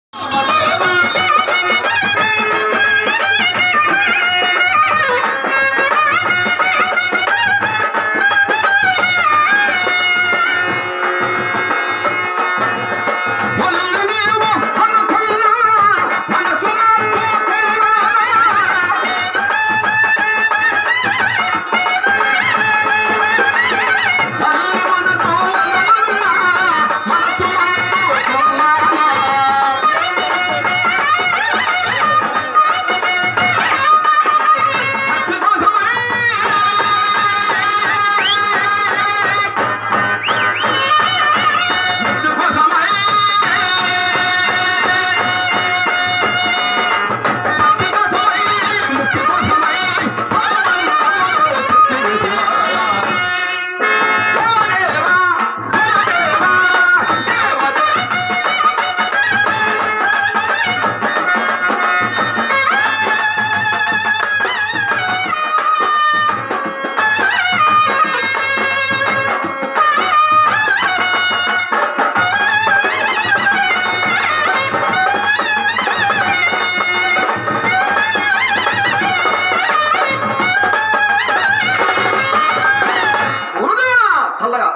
గురుదేవా చల్లగా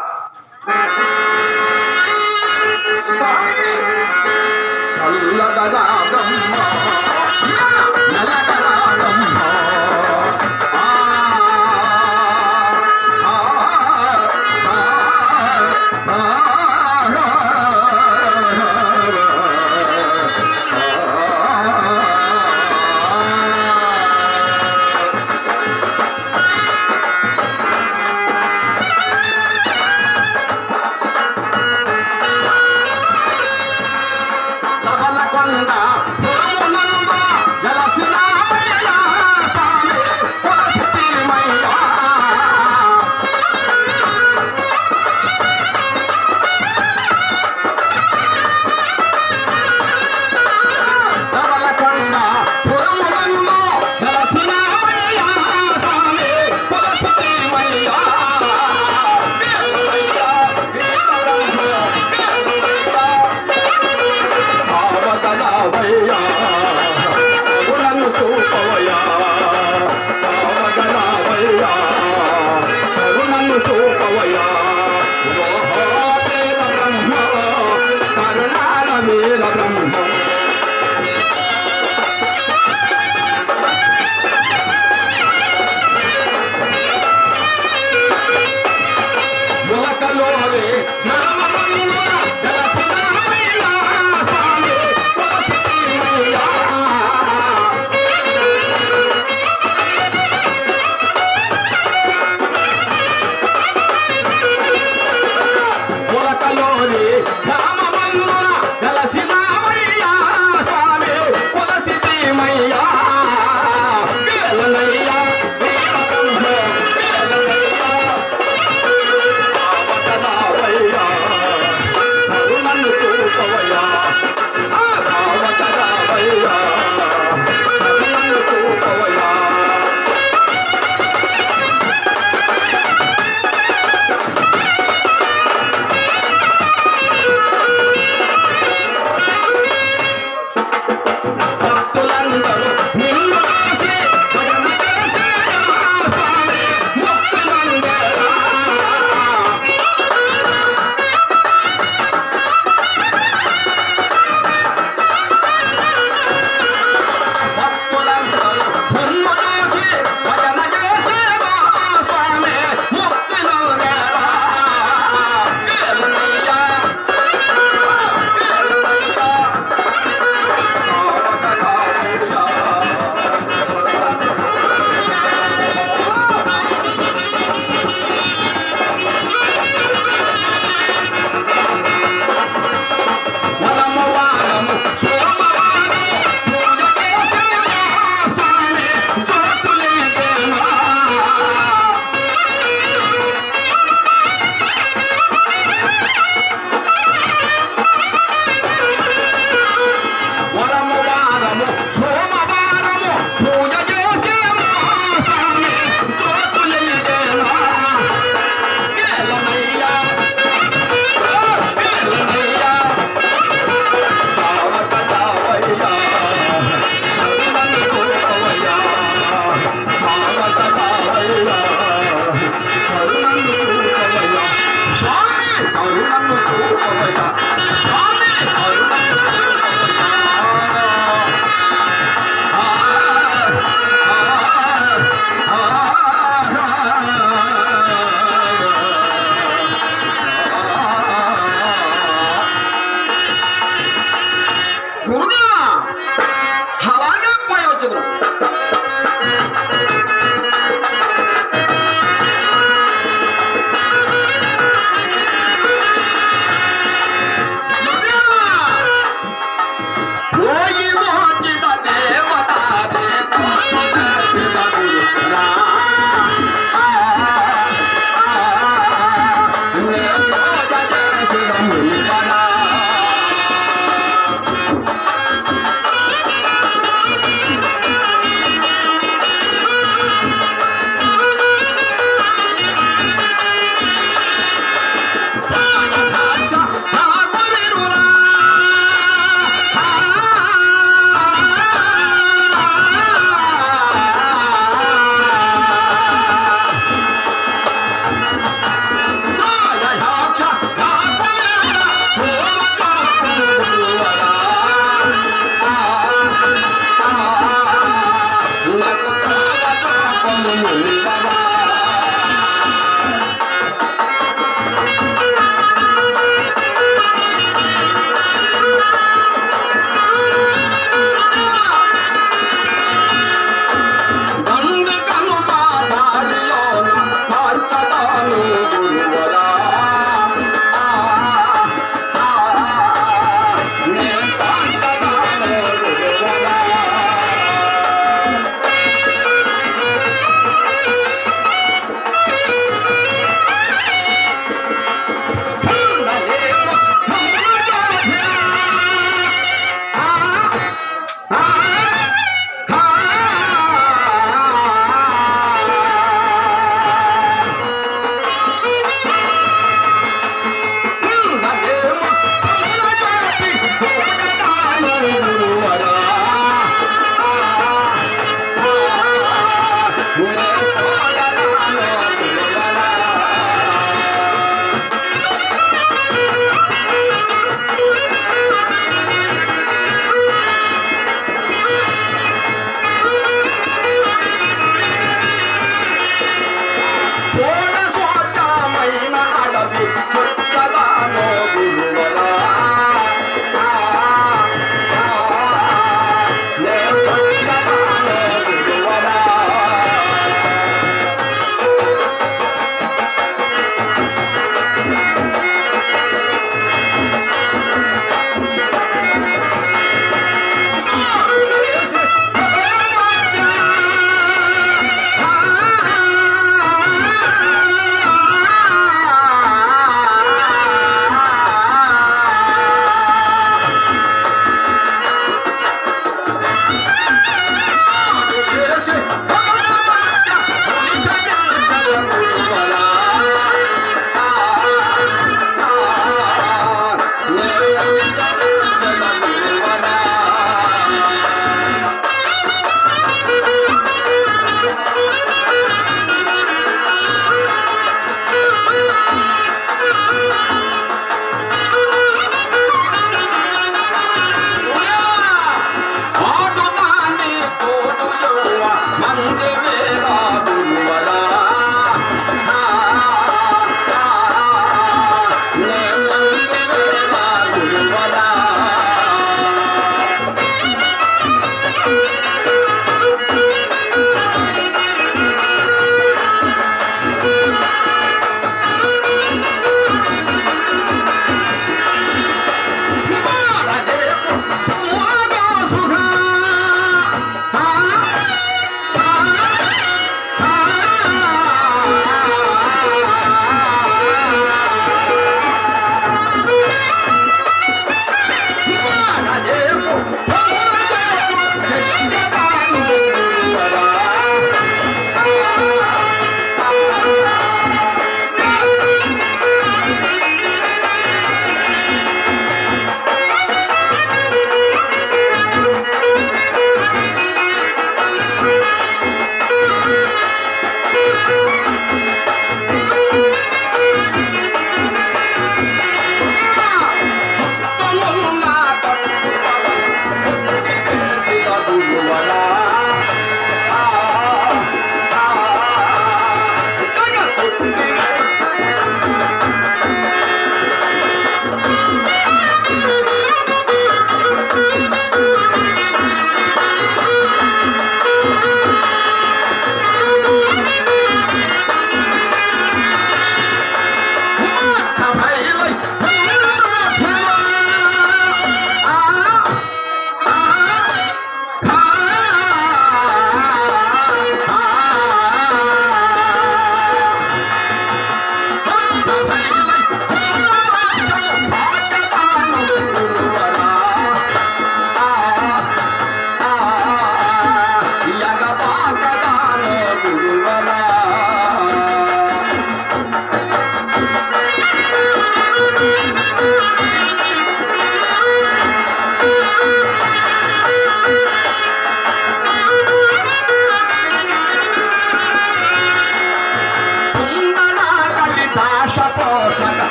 చల్లగా బ్రహ్మ నల్లగా బ్రహ్మ ఆ, ఆ, ఆ, ఆ, ఆ. నవలకొండ పురమున గురుదేవా అలాగే పోయి వచ్చదు పోయి మోచిత దేవత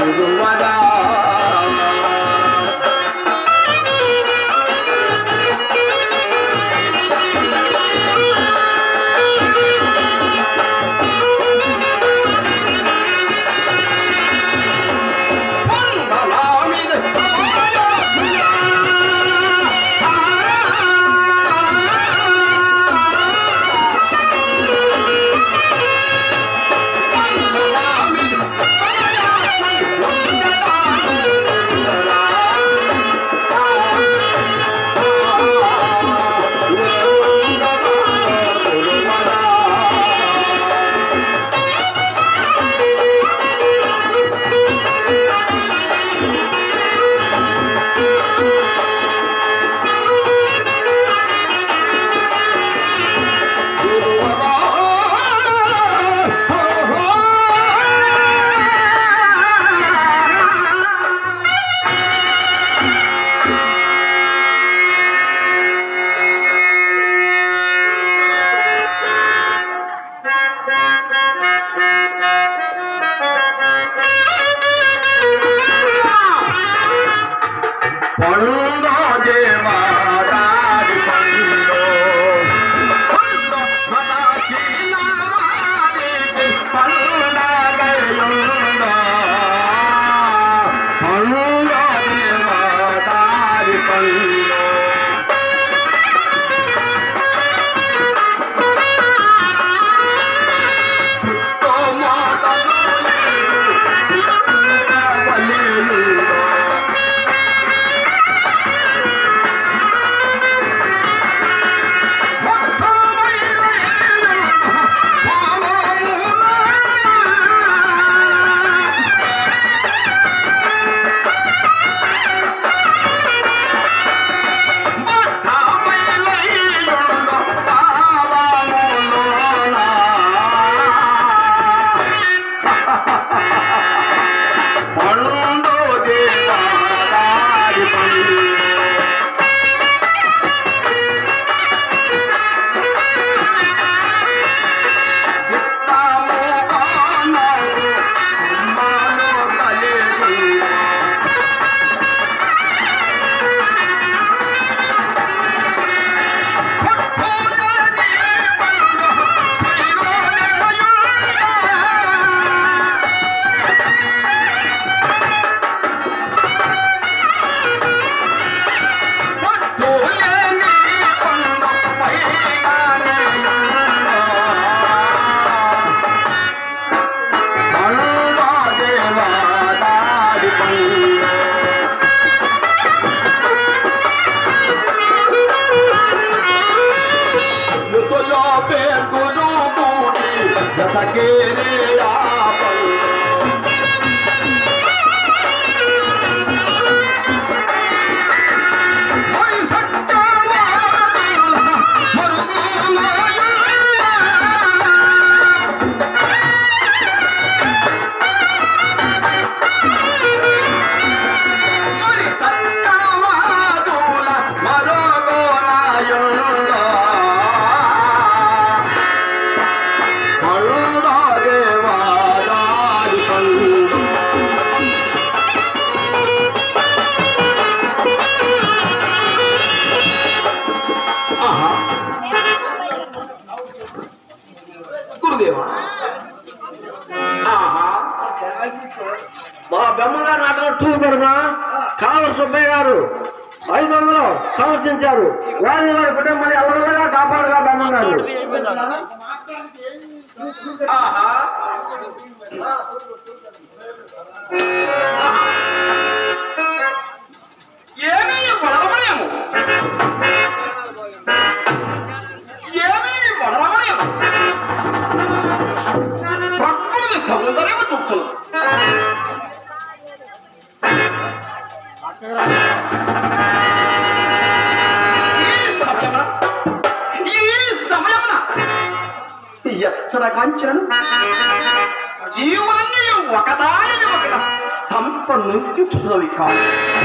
గురువరా వందనామిది పండు దేవాదారి పండు పండు మదాచీలవారికి పండగయుండు పండు దేవాదారి పండు చుట్టూ మాటలు వల్లీలు పండు దేవాదారి పండు చిత్తము బాణము అమ్మను కలిగి పుట్టులని పండు తిరునెలయుండ. పుట్టులని పండు పైగానేయుండ. దేవాదారి పండు ముతులో పేర్కొను కూడి జతకేరే ఆపై మరి సత్యవాదుల మరుగునాయుల. మరి సత్యవాదుల మరుగునాయుల. పండు దేవాదారి పండు ఆహా గురుదేవా ఆహా మా బెమ్మగారు నాటకం టూ తరఫున కావ సుబ్బయ్య గారు ఐదు వందలు సమర్పించారు వారిని వారి కుటుంబాన్ని అల్లగా కాపాడుగా బెమ్మగారు ఆహా ఏమీ వడరమణయము ఏమీ వడరమణయము ప్రకృతి సౌందర్యము చూపుతుంది ఈ సమయమున ఈ సమయమున ఎచ్చడ కాంచను జీవాన్ని ఒకదాని ఒకట సంపన్నుంచుతున్నవి కాదు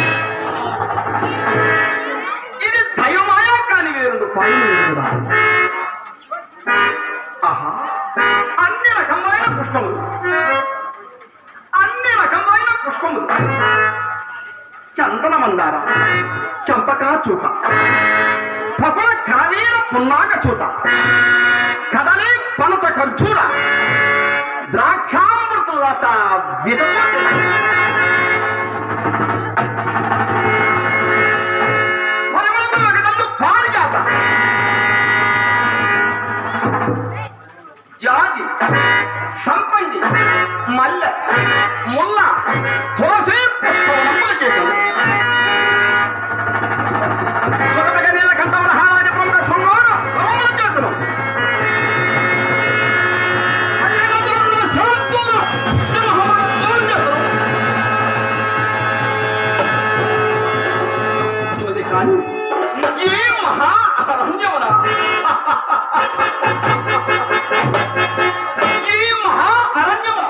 ఇది దయమాయా కాని వేరు పైన కదా ఆహా అన్ని రకమైన పుష్పములు అన్ని రకమైన పుష్పములు పుష్పములు చందన మందార చంపకా చూత పకుల కరవీర పున్నాగ చూత కదలి పనచ ఖర్జూర ద్రాక్షామృతులత విధ పరిమళముల విధంగా పారిజాత జాతి సంపంగి మల్లె ముల్ల తులసి పుష్పములు చేయగలరు సుగతగ నీళ్ళ కంఠముల హారాజ ప్రముఖ శృంగార రమణ చేతులు హరిహరదుల శాంతుల సింహముల చేతులు చూది కానీ ఏ మహా అరణ్యమున ఈ మహా అరణ్యమున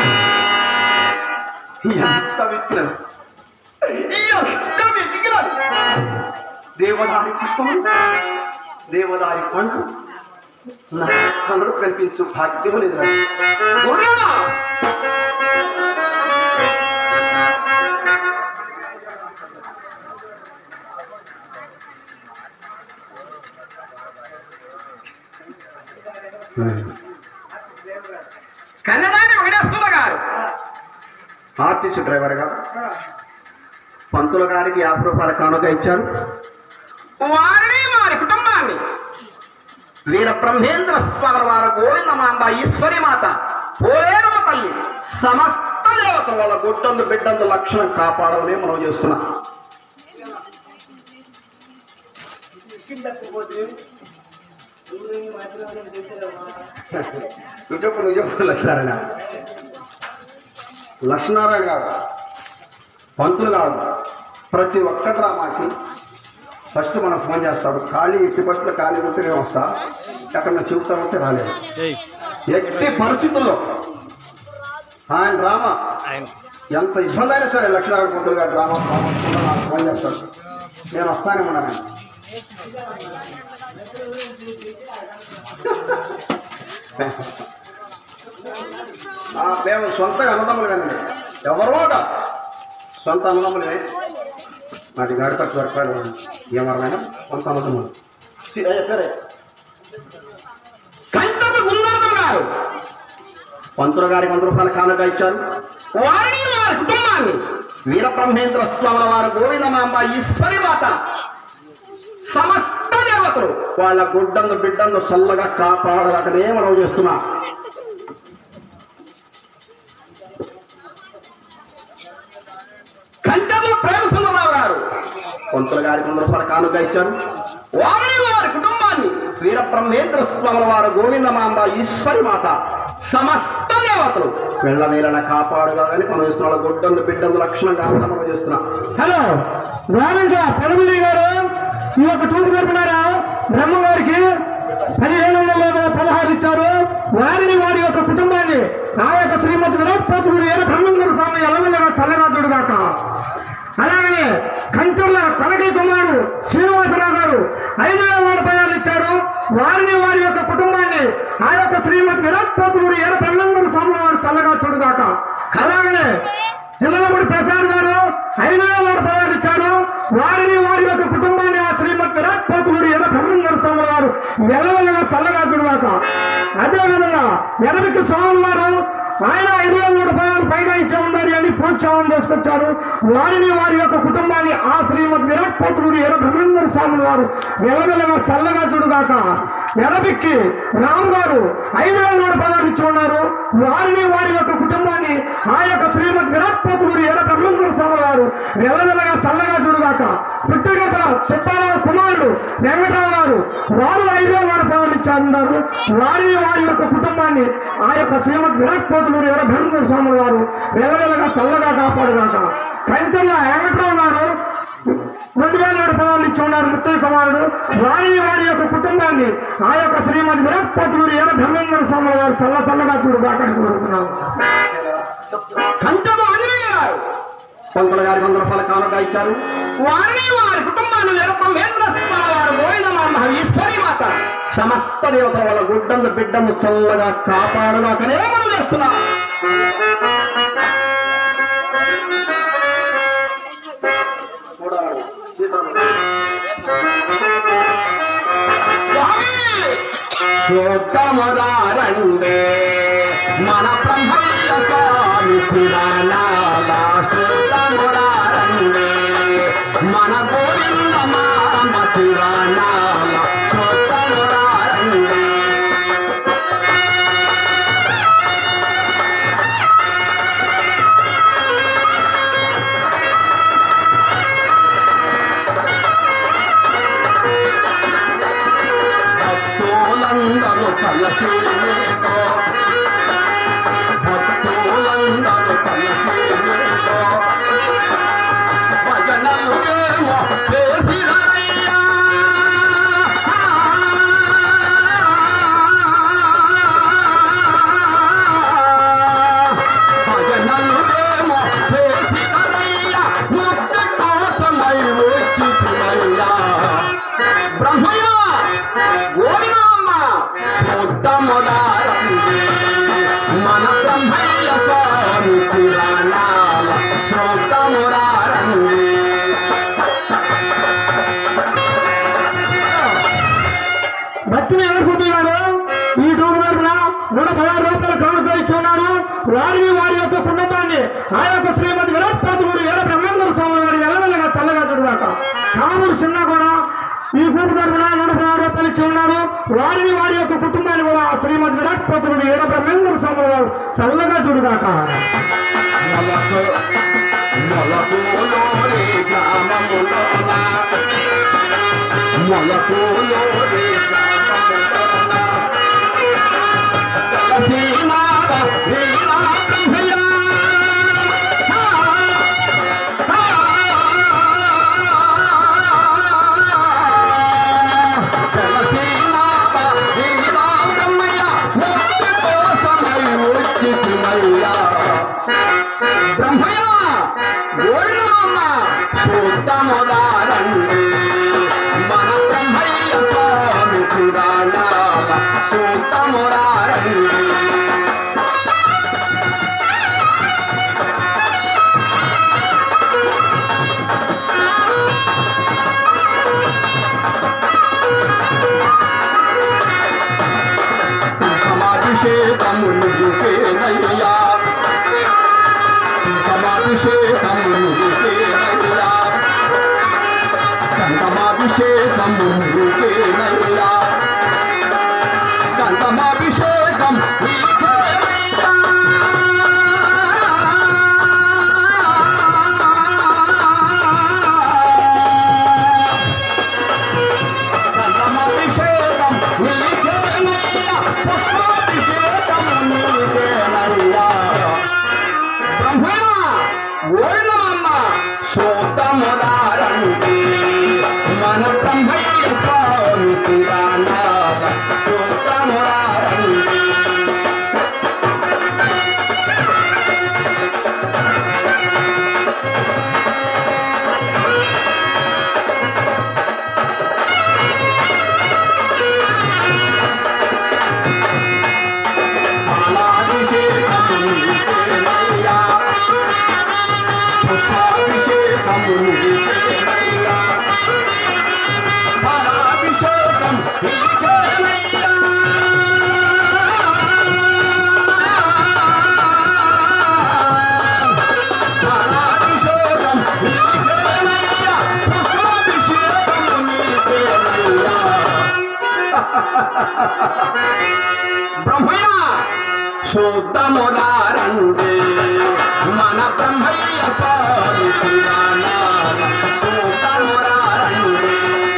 ఎంత విగ్రహం ఎంత విగ్రహం దేవదారి పుష్పములు దేవదారి పండ్లు నా కనుడు కనిపించు భాగ్యము లేదు నాకు. గురుదేవా! కన్నదాని వెంకటేశ్వర గారు ఆర్టీసీ డ్రైవర్ గారు పంతుల గారికి యాభై రూపాయల కానుక ఇచ్చారు వారిని వారి కుటుంబాన్ని వీర బ్రహ్మేంద్ర స్వామి వారు గోవిందమాంబ ఈశ్వరి మాత పోలేరమ్మ తల్లి సమస్త దేవతల వాళ్ళ గుడ్డందు బిడ్డందు లక్షణం కాపాడవనే మనం చేస్తున్నాం నువ్వు చెప్పు నువ్వు చెప్పు లక్ష్మీనారాయణ లక్ష్మీనారాయణ కాదు పంతులు కాదు ప్రతి ఒక్కటి రా మాకి ఫస్ట్ మనం ఫోన్ చేస్తాడు ఖాళీ ఇట్టి బస్సులో ఖాళీ ఉంటే నేను వస్తా ఎక్కడ నేను చెబుతామంటే రాలేదు ఎట్టి పరిస్థితుల్లో ఆయన డ్రామా ఎంత ఇబ్బంది అయినా సరే లక్ష్మీనారాయణ పంతులు గారు డ్రామా డ్రామా నాకు ఫోన్ చేస్తాడు నేను వస్తానే ఉన్నాను ఆ, మేము సొంతగా అన్నదమ్ములు కానీ ఎవరో కాదు. సొంత అన్నదమ్ములే నాటి గాడి ఖర్చు వరకాడు ఏమన్నా సొంత అన్నదమ్ములు సి- ఏ, పేరే కంటపు గురునాథం గారు పంతుల గారికి వంద రూపాయల కానుక ఇచ్చారు వారిని వారి కుటుంబాన్ని వీర బ్రహ్మేంద్ర స్వాముల వారు గోవిందమాంబ ఈశ్వరి మాత సమస్త దేవతలు వాళ్ళ గుడ్డందు బిడ్డందు చల్లగా కాపాడాలనే మనం చేస్తున్నాం కంటలో ప్రేమ సుందరరావు గారు పంతుల గారికి వంద రూపాయల కానుక ఇచ్చారు వారిని వారి కుటుంబాన్ని వీర బ్రహ్మేంద్ర స్వాముల వారు గోవిందమాంబ ఈశ్వరి మాత సమస్త దేవతలు వెళ్ళ వీళ్ళ కాపాడుగా కానీ మనం చేస్తున్న వాళ్ళ గుడ్డందు బిడ్డందు లక్షణంగా మనం చేస్తున్నాం హలో రానంగా పెదమల్లి గారు ఈ యొక్క టూర్ జరుపునారా బ్రహ్మగారికి పదిహేను వందల పదహారు ఇచ్చారు వారిని వారి యొక్క కుటుంబాన్ని ఆ యొక్క శ్రీమతి విరాట్పతుడు ఏర బ్రహ్మంగారు స్వామి ఎలవెల్లగా చల్లగా చూడుగాక అలాగనే కంచర్ల కనకీ కుమారుడు శ్రీనివాసరావు గారు ఐదు వేల నూట పదాలు ఇచ్చారు వారిని వారి యొక్క కుటుంబాన్ని ఆ యొక్క శ్రీమతి విరాట్పతుడు ఏర బ్రహ్మంగారు స్వామి వారు చల్లగా చూడుగాక అలాగనే చిల్లలపూడి ప్రసాద్ గారు ఐదు వేల నూట పదహారు ఇచ్చారు వారిని వారి యొక్క కుటుంబాన్ని ఆ శ్రీమద్ విరాట్ పోతులుడు ఎద బ్రహ్మేంద్ర స్వామి వారు వెలవెలగా చల్లగా చూడగాక అదేవిధంగా ఎనమికి స్వాములు వారు ఆయన ఐదు వేల నూట పదహారు పైగా ఇచ్చే ఉండాలి అని ప్రోత్సాహం చేసుకొచ్చారు వారిని వారి యొక్క కుటుంబాన్ని ఆ శ్రీమద్ విరాట్ పోతులుడు ఎర బ్రహ్మేంద్ర స్వాములు వారు వెలవెలగా చల్లగా చూడుగాక ఎరబిక్కి రామ్ గారు ఐదు వేల నూట పదహారు ఇచ్చి ఉన్నారు వారిని వారి యొక్క కుటుంబాన్ని ఆ యొక్క శ్రీమద్ విరాట్ పోతులూరి ఎర్ర బ్రహ్మేంద్ర స్వామి వారు వెలవెలగా చల్లగా చూడుగాక పుట్టిగడ్డ సుబ్బారావు కుమారుడు వెంకటరావు గారు వారు ఐదు వేల నూట పదహారు ఇచ్చారన్నారు వారిని వారి యొక్క కుటుంబాన్ని ఆ యొక్క శ్రీమద్ విరాట్ పోతులూరి ఎర్ర బ్రహ్మేంద్ర స్వామి వారు వెలవెలగా చల్లగా కాపాడుగాక కంచెల్ల వెంకటరావు గారు రెండు వేల ఏడు పదాలు ఇచ్చి ఉన్నారు ముత్తయ్య కుమారుడు వారి వారి యొక్క కుటుంబాన్ని ఆ యొక్క శ్రీమతి విరాట్ పోతులూరి ఏడ బ్రహ్మేంద్ర స్వామి వారు చల్ల చల్లగా చూడు అక్కడికి కోరుతున్నాం కంచము ఆంజనేయ గారు పంతుల గారికి వంద రూపాయల కానుక ఇచ్చారు వారిని వారి కుటుంబాన్ని వీర బ్రహ్మేంద్ర స్వామి వారు గోవిందమాంబ ఈశ్వరి మాత సమస్త దేవతల వాళ్ళ గుడ్డందు బిడ్డందు చల్లగా కాపాడుగాకనే మనం చేస్తున్నాం సూక్తముదారండే మన బ్రహ్మయ్య స్వామి పురాణాల సూక్తముదారండే మన గోవింద మామ పురాణాల సూక్తముదారండే భక్తులందరూ కలిసి నీతో భక్తులందరూ కలిసి నీతో భజనలు ఏమో చేసిరయ్యా భజనలు ఏమో చేసిరయ్యా ముక్తి కోసమై వచ్చితులయ్యా బ్రహ్మయ్య గోవినామ్మ శుద్ధముదారండి మన బ్రహ్మయ్య స్వామి పురాణాల శుద్ధముదారండి భక్తి వెంకటస్వామి గారు ఈ డూబు తరపున నూట పదహారు రూపాయలు కౌలుతో ఇచ్చున్నారు వారిని వారి యొక్క కుటుంబాన్ని ఆ యొక్క శ్రీమతి విరాట్ పాతుగురు వీర బ్రహ్మేంద్ర స్వామి వారి ఎల్లవెల్లగా చల్లగా చూడగాక కామూరు చిన్న కూడా ఈ గ్రూప్ తరపున నూట పదహారు రూపాయలు ఇచ్చి ఉన్నారు వారిని వారి యొక్క కుటుంబాన్ని కూడా ఆ శ్రీమతి విరాట్ పాతుగురు వీర బ్రహ్మేంద్ర స్వామి వారు చల్లగా చూడగాక మొలకు మొలకులోని గ్రామములోన మొలకులోని గ్రామములోన కలసీనాథ వీణా బ్రహ్మయ్య. ఆ, ఆ, కలసీనాథ వీణా బ్రహ్మయ్య. ముక్తి కోసమై వచ్చితిమయ్యా. బ్రహ్మయ్య గోవిందమ్మ శుద్ధముదారండి మన బ్రహ్మయ్య స్వామి పురాణ శుద్ధముదారండి కుంకుమాభిషేకము నువ్వుకేనయ్యా కుంకుమాభిషేకము నువ్వుకేనయ్యా గంధమాభిషేకము నువ్వుకేనయ్యా గంధమాభిషేకం నీకేనయ్యా గంధమాభిషేకం నీకేనయ్యా పుష్పాభిషేకం నీకేనయ్యా బ్రహ్మయ్య గోవిందమ్మ శోతముదారండి మన బ్రహ్మయ్య స్వామి పురాణ శోతముదారండి పాలాభిషేకము నీకేనయ్యా పుష్పాభిషేకము నీకేనయ్యా పాలాభిషేకం నీకేనయ్యా పాలాభిషేకం నీకేనయ్యా పుష్పాభిషేకము నీకేనయ్యా బ్రహ్మయ్య శుద్ధముదారండి మన బ్రహ్మయ్య స్వామి పురాణ శుద్ధముదారండి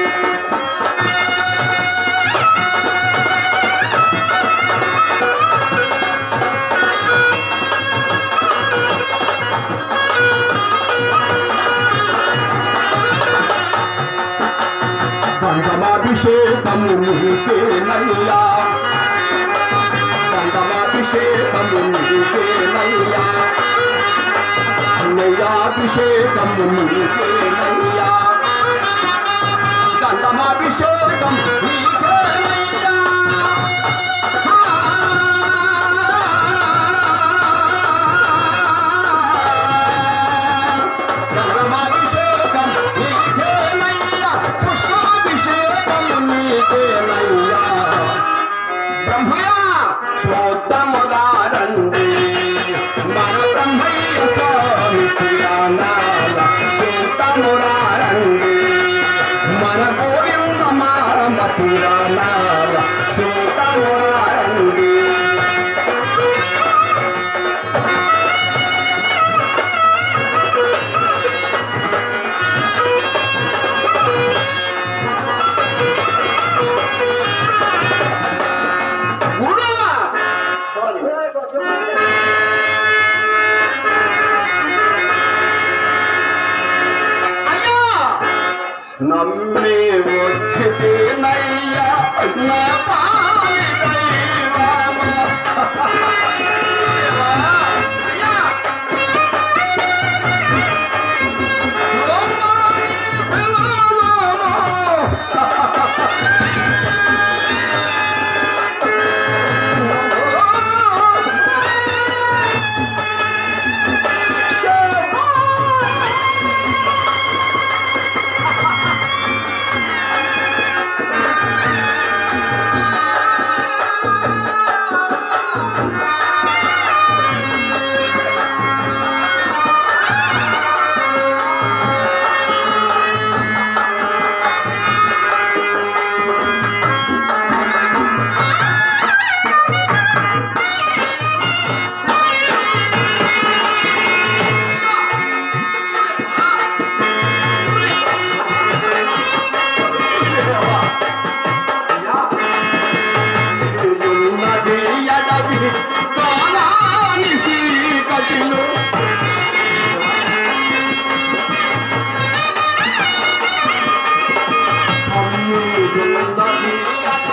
గంధమాభిషేకము నీకేనయ్యా గంధమాభిషేకము నీకేనయ్యా నెయ్యాభిషేకము నీకేనయ్యా గంధమాభిషేకం నీకేనయ్యా గంధమాభిషేకం నీకేనయ్యా పుష్పాభిషేకం నీకేనయ్యా నమ్మి వచ్చినయ్యా నా పాలి దైవమా. అయ్యా! రమ్మని ఉన్నది ఎడవి కాలాని చీకటిలో ఉన్నది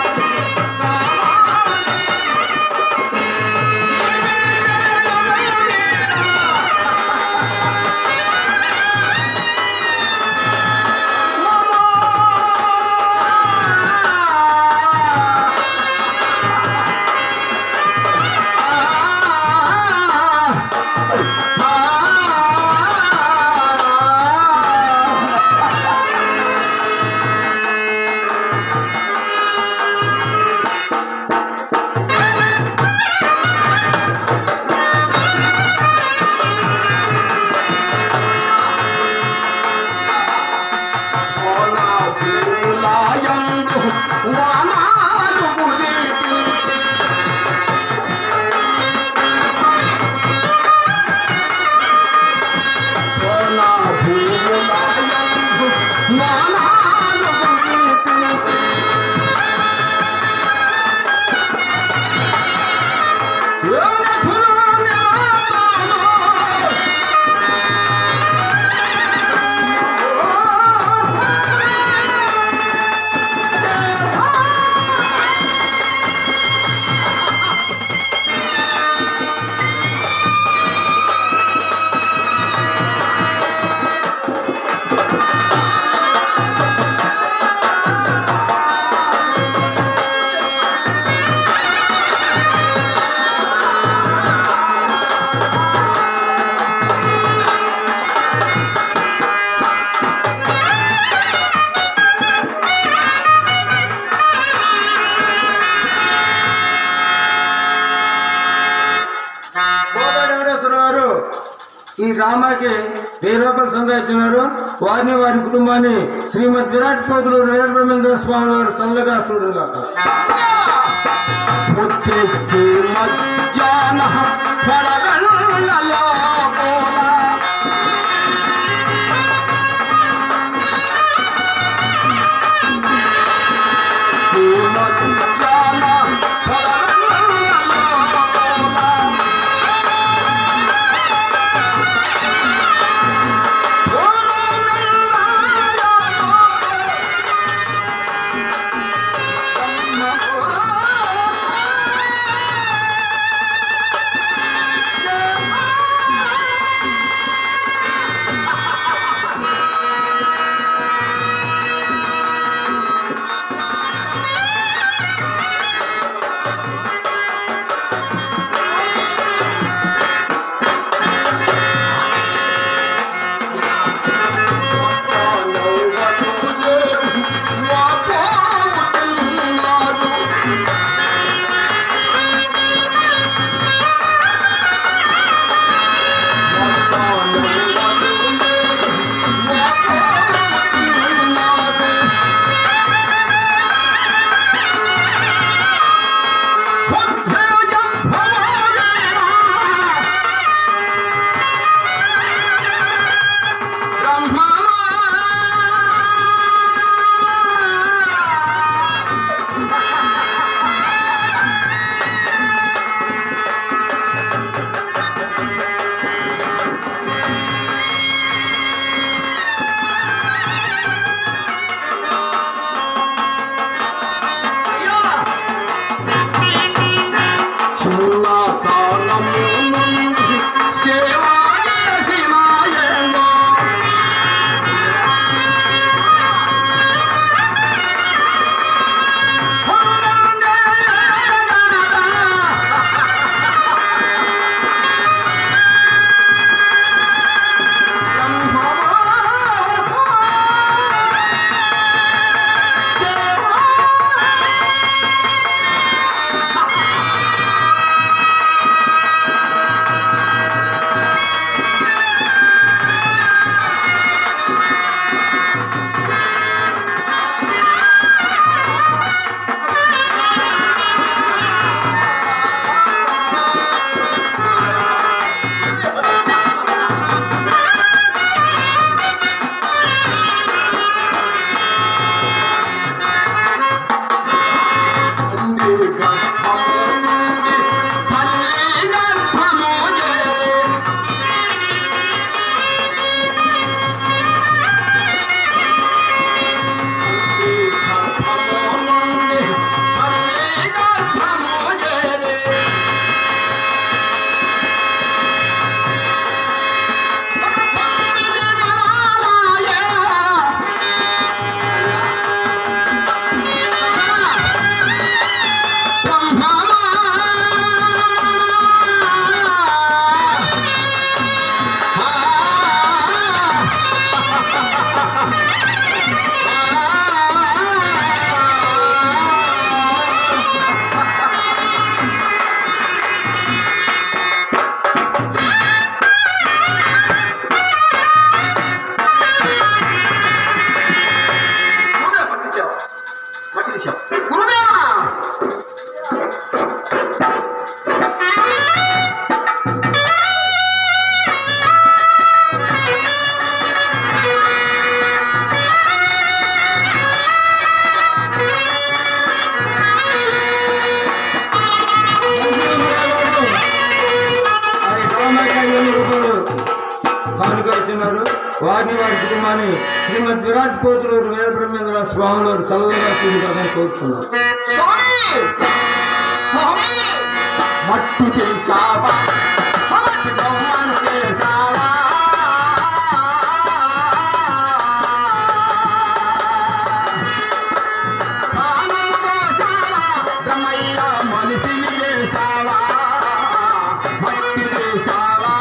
సోనా పూలాయందు వానాలు కురిపి సోనా పూలాయందు వానాలు కురిపి కోదాడ వెంకటేశ్వర గారు ఈ డ్రామాకి వెయ్యి రూపాయలు సంపాదించినారు వారిని వారి కుటుంబాన్ని శ్రీమద్ విరాట్ కోతులు వీరబ్రహ్మేంద్ర స్వామి వారు సల్లగా చూడగా ఉత్తిష్ఠి మజ్జానః ఫలవెల్లయో పోలా. ఈ మజ్జాన ఫలవెల్లయో పోలా. కానుక ఇచ్చినారు వారిని వారి కుటుంబాన్ని శ్రీమద్ విరాట్ పోతులూరు వీరబ్రహ్మేంద్ర స్వాములు చల్లగా చూడాలని కోరుతున్నాను స్వామి స్వామి మట్టి చేశావా మట్టి బొమ్మను చేశావా ప్రాణం పోసావా బ్రహ్మయ్య మనిషిని చేశావా మట్టి చేశావా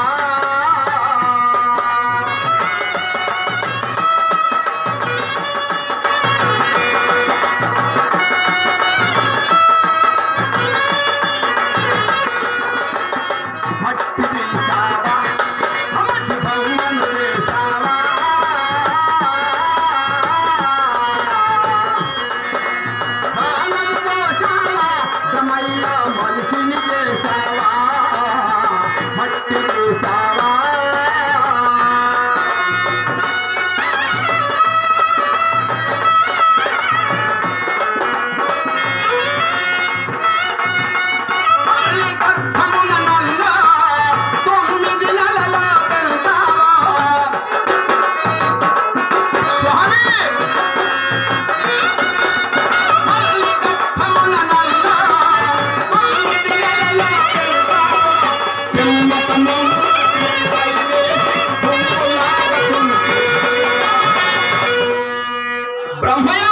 మట్టి చేశావా మట్టి బొమ్మను చేశావా ప్రాణం పోసావా బ్రహ్మయ్య మనిషిని చేశావా మట్టి చేశావా అల్లికట్టమున నల్ల తొమ్మిది నెలల వెళ్తావా స్వామి అల్లికట్టమున నల్ల తొమ్మిది నెలల వెళ్తావా పిమ్మటము బ్రహ్మయ్య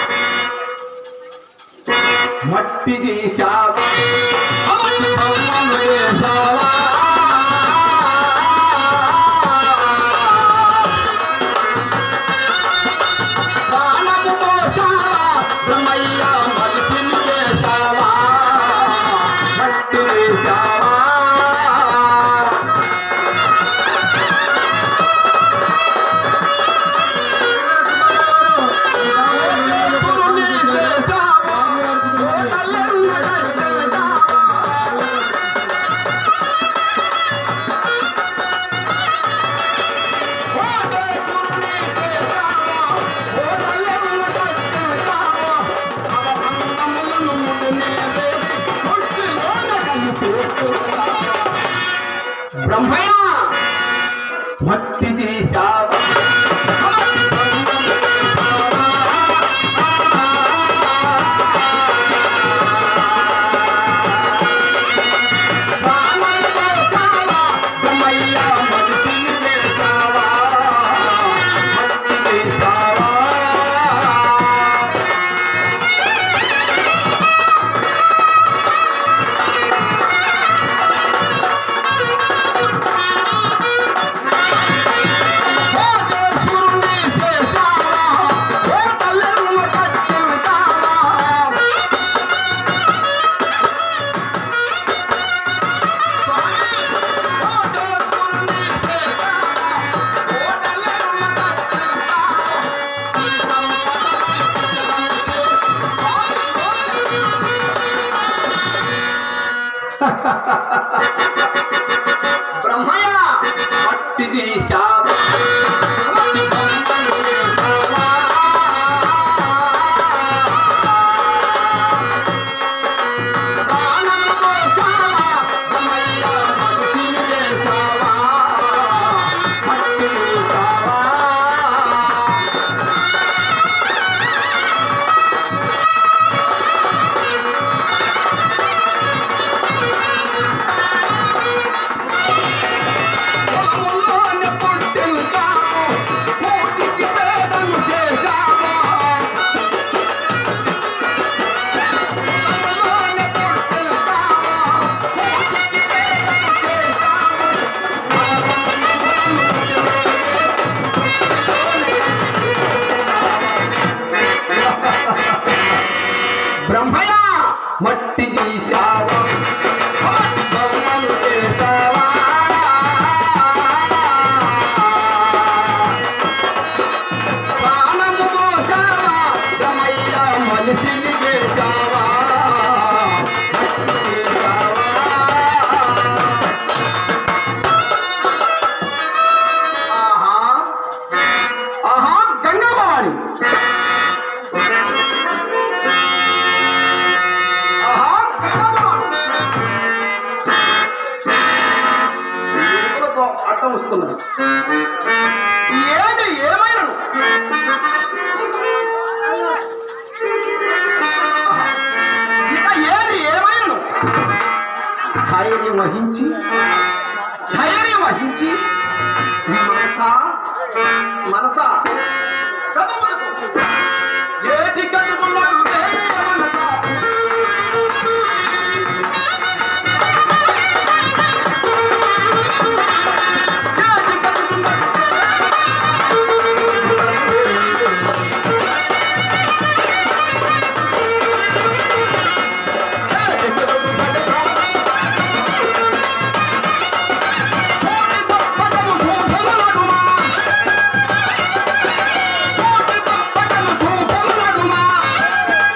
మట్టి తీశావా మట్టి బొమ్మను చేశావా ప్రాణము పోసావా బ్రహ్మయ్య మనిషిని చేశావా మట్టి వేశావా సురుని చేశావా ఓ నల్లన్న కట్టెలదావా బ్రహ్మయ్య మట్టి తీశావా బ్రహ్మయ్య మనిషిని చేశావా మట్టి తీశావా కోటేశ్వరుని చేశావా ఓ తల్లెరుమ కట్టెలుతావా కోటేశ్వరుని చేశావా ఓ తల్లెరుమ కట్టెలుతావా శ్రీ బ్రహ్మయ్య మట్టి తీశావా మట్టి బొమ్మను చేశావా ప్రాణం పోసావా బ్రహ్మయ్య మనిషిని చేశావా మట్టి తీశావా పొలంలోనే పుట్టింటావు మనసా కదమనకు. ఏటి కదుములకు వేయ మనసా. ఏటి కదుములకు ఏటి కదుములకు కోటి తప్పదను చూపులడుమా. కోటి తప్పదను చూపులడుమా.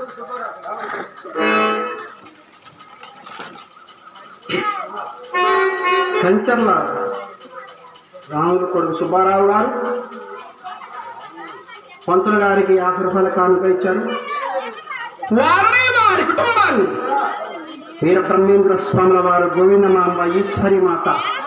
కంచర్ల రాముడు కొడుకు సుబ్బారావు గారు పంతులు గారికి యాభై రూపాయల కానుక ఇచ్చారు వారిని వారి కుటుంబాన్ని వీర బ్రహ్మేంద్ర స్వాముల వారు గోవిందమాంబ ఈశ్వరి మాత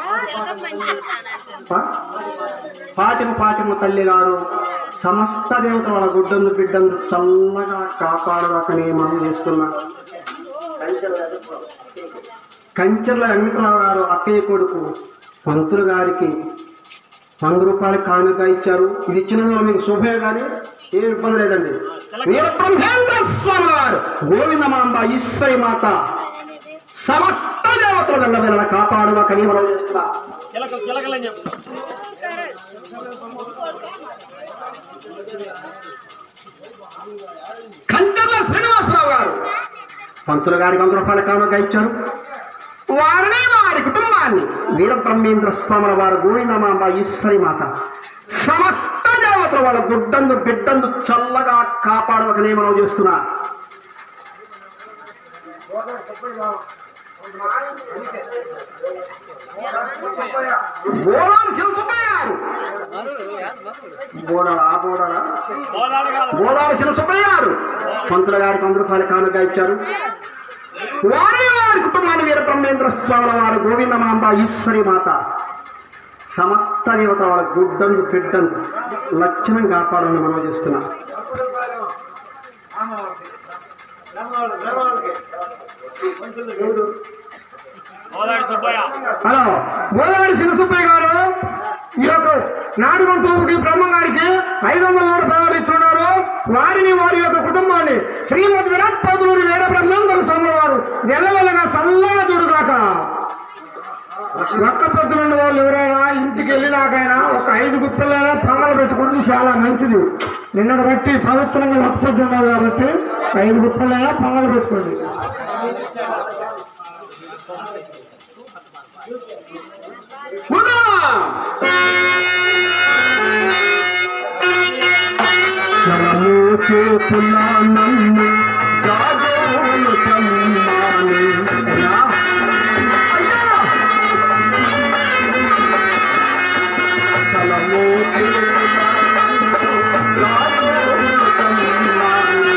పా- పాటిమ పాటిమ తల్లి గారు సమస్త దేవతల వాళ్ళ గుడ్డందు బిడ్డందు చల్లగా కాపాడవకని మనం చేస్తున్నా కంచెర్ల వెంకటరావు గారు అక్కయ్య కొడుకు పంతులు గారికి వంద రూపాయలు కానుక ఇచ్చారు ఇది ఇచ్చినందులో మీకు శుభే కానీ ఏ ఇబ్బంది లేదండి వీర బ్రహ్మేంద్ర స్వామి వారు గోవిందమాంబ ఈశ్వరి మాత సమస్త దేవతలు వెళ్ళ కాపాడువకని మనం చేస్తున్నా కంచర్ల శ్రీనివాసరావు గారు పంతులు గారికి వంద రూపాయల కానుక ఇచ్చారు వారిని వారి కుటుంబాన్ని వీర బ్రహ్మేంద్ర స్వాముల వారు గోవిందమాంబ ఈశ్వరి మాత సమస్త దేవతలు వాళ్ళ గుడ్డందు బిడ్డందు చల్లగా కాపాడవకనే మనం చేస్తున్నా బోడాలు శిలసుబ్బయ్య గారు బోడాలా బోడాలా బోదాల శిలసుబ్బయ్య గారు పంతుల గారికి వంద రూపాయల కానుక ఇచ్చారు వారి వారి కుటుంబాన్ని వీర బ్రహ్మేంద్ర స్వాముల వారు గోవిందమాంబ ఈశ్వరి మాత సమస్త దేవత వాళ్ళ గుడ్డందు బిడ్డందు లక్షణం కాపాడాలని మనం చేస్తున్నాం హలో గోదావరి శివసుబ్బయ్య గారు ఈ యొక్క నాటకం టూపుకి బ్రహ్మ గారికి ఐదు వందల నూట పదహారు ఇచ్చున్నారు వారిని వారి యొక్క కుటుంబాన్ని శ్రీమతి విరాట్ పదులూరి వీర బ్రహ్మేంద్ర స్వామి వారు వెలవెలగా సల్లగా చూడుగాక ఒక్క పొద్దులున్న వాళ్ళు ఎవరైనా ఇంటికి వెళ్ళినాకైనా ఒక ఐదు గుప్పలైనా పొంగలు పెట్టుకుంటే చాలా మంచిది నిన్నటి బట్టి పవిత్రంగా ఒక్క పొద్దున్నారు కాబట్టి ఐదు గుప్పలైనా పొంగలు పెట్టుకోండి నమో చేతుల నన్ను జాగోలు కమ్మాని అయ్యా అయ్యా చలమో చేతుల నన్ను జాగోలు కమ్మాని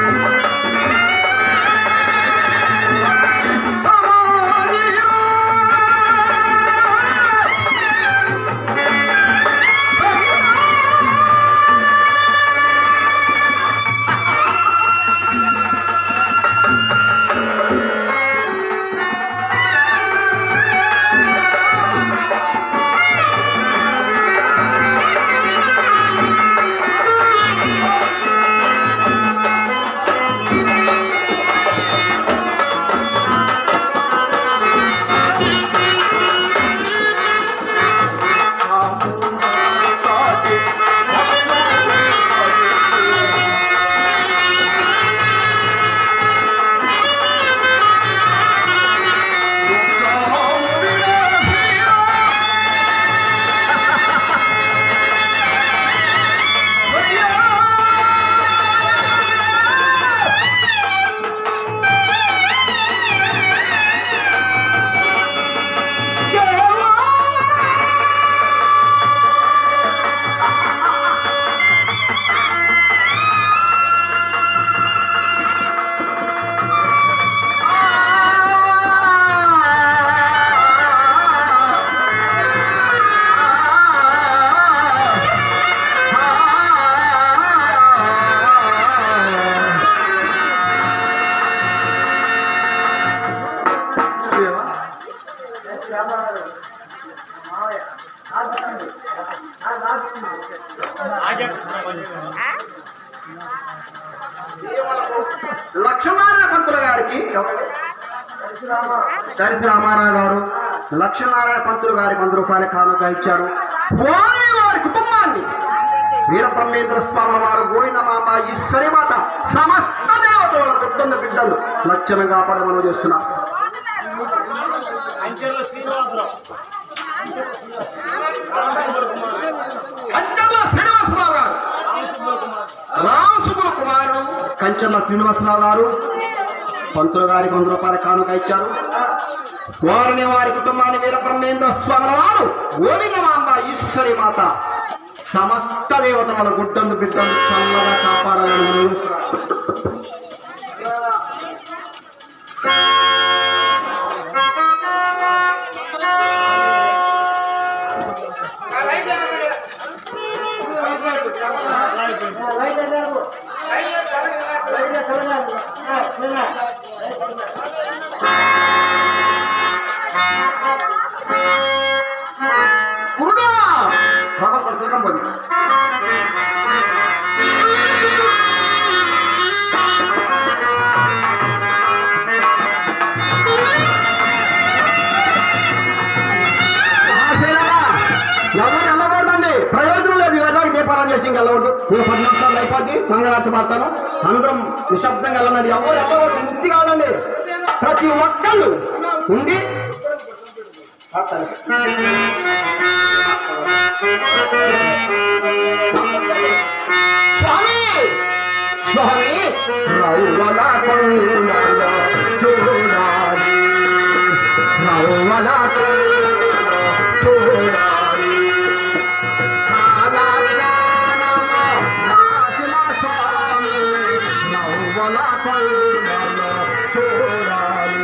లక్ష్మీనారాయణ పంతుల గారికి దరిసి రామారావు గారు లక్ష్మీనారాయణ పంతులు గారికి వంద రూపాయల కానుక ఇచ్చారు వారి వారి కుటుంబాన్ని వీర బ్రహ్మేంద్ర స్వామి వారు గోవిందమాంబ ఈశ్వరి మాత సమస్త దేవతల గుడ్డన్న బిడ్డలు లక్షణం కాపాడమని చేస్తున్నా అంచర్ల శ్రీనివాసరావు గారు రామసుబ్బుల కుమారుడు కంచర్ల శ్రీనివాసరావు గారు పంతుల గారికి వంద రూపాయల కానుక ఇచ్చారు వారిని వారి కుటుంబాన్ని వీరబ్రహ్మేంద్ర స్వాముల వారు గోవిందమాంబ ఈశ్వరి మాత సమస్త దేవతల గుడ్డందు బిడ్డలు చల్లగా కాపాడాలని మనవి. గురుగా బాగా కొడుతున్నా పోయి. మహాశైలారా, ఎవరు వెళ్ళకూడదండి ప్రయోజనం లేదు ఇవాళ దీపారాయణ చేసి ఇంక వెళ్ళకూడదు నేను పది నిమిషాలు అయిపోద్ది మంగళారతి పడతాను అందరం నిశ్శబ్దంగా వెళ్ళండి ఎవరు వెళ్ళకూడదు ముక్తి కావాలండి ప్రతి ఒక్కళ్ళు ఉండి స్వామి స్వామి రౌవల కొండల చూడాలి రౌవల కొండల చూడాలి నారాయణమ నాశన స్వామి రౌవల కొండల చూడాలి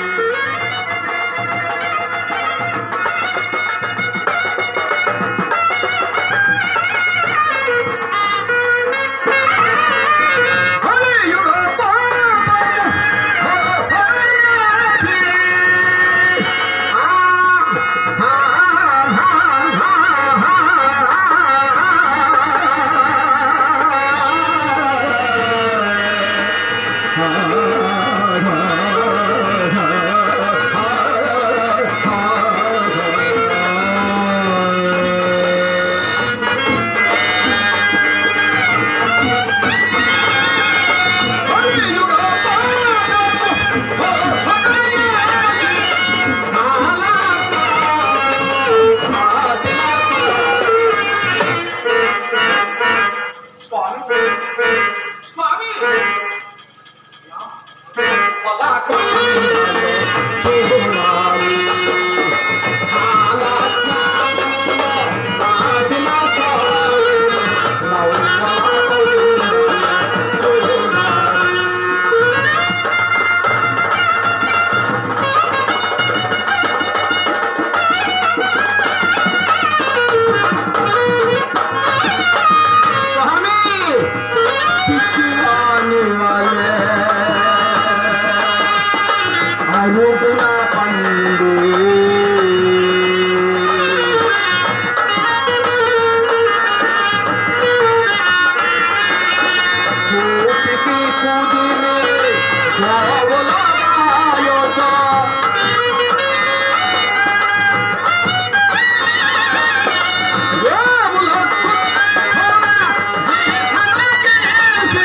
అరుగుల పండు కోటికి కుదిరి గోవుల గాయోచ. గోవుల కుక్కల జీవనకేసి.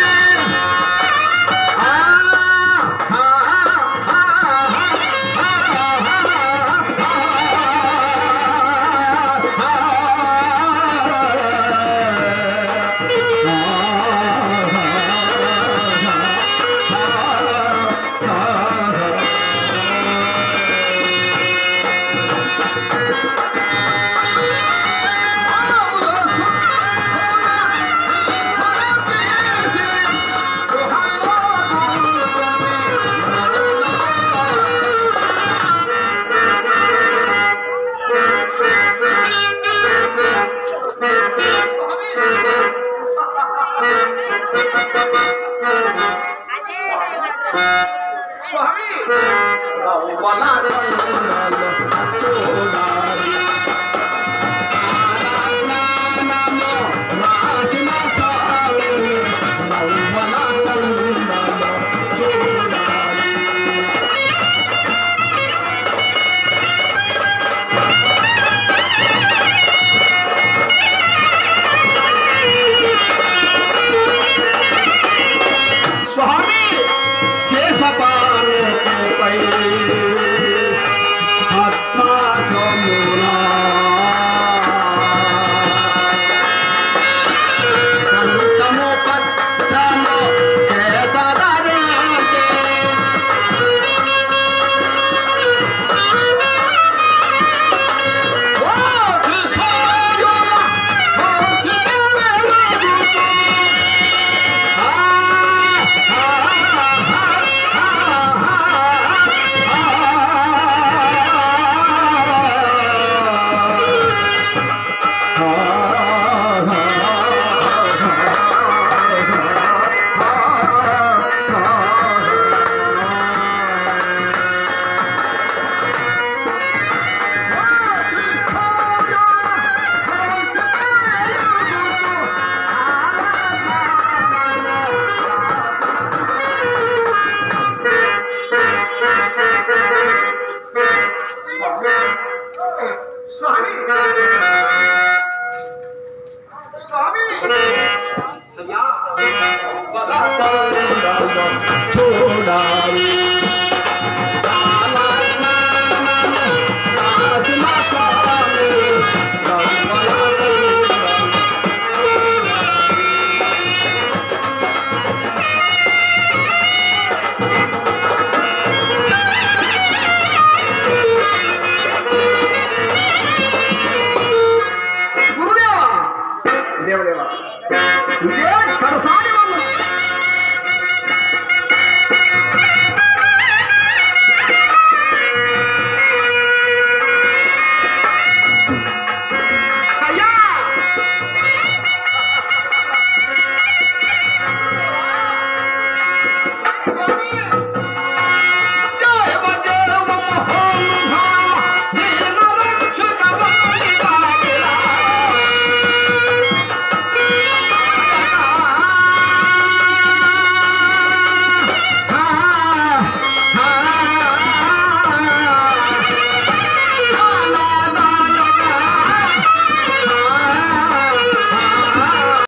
స్వామి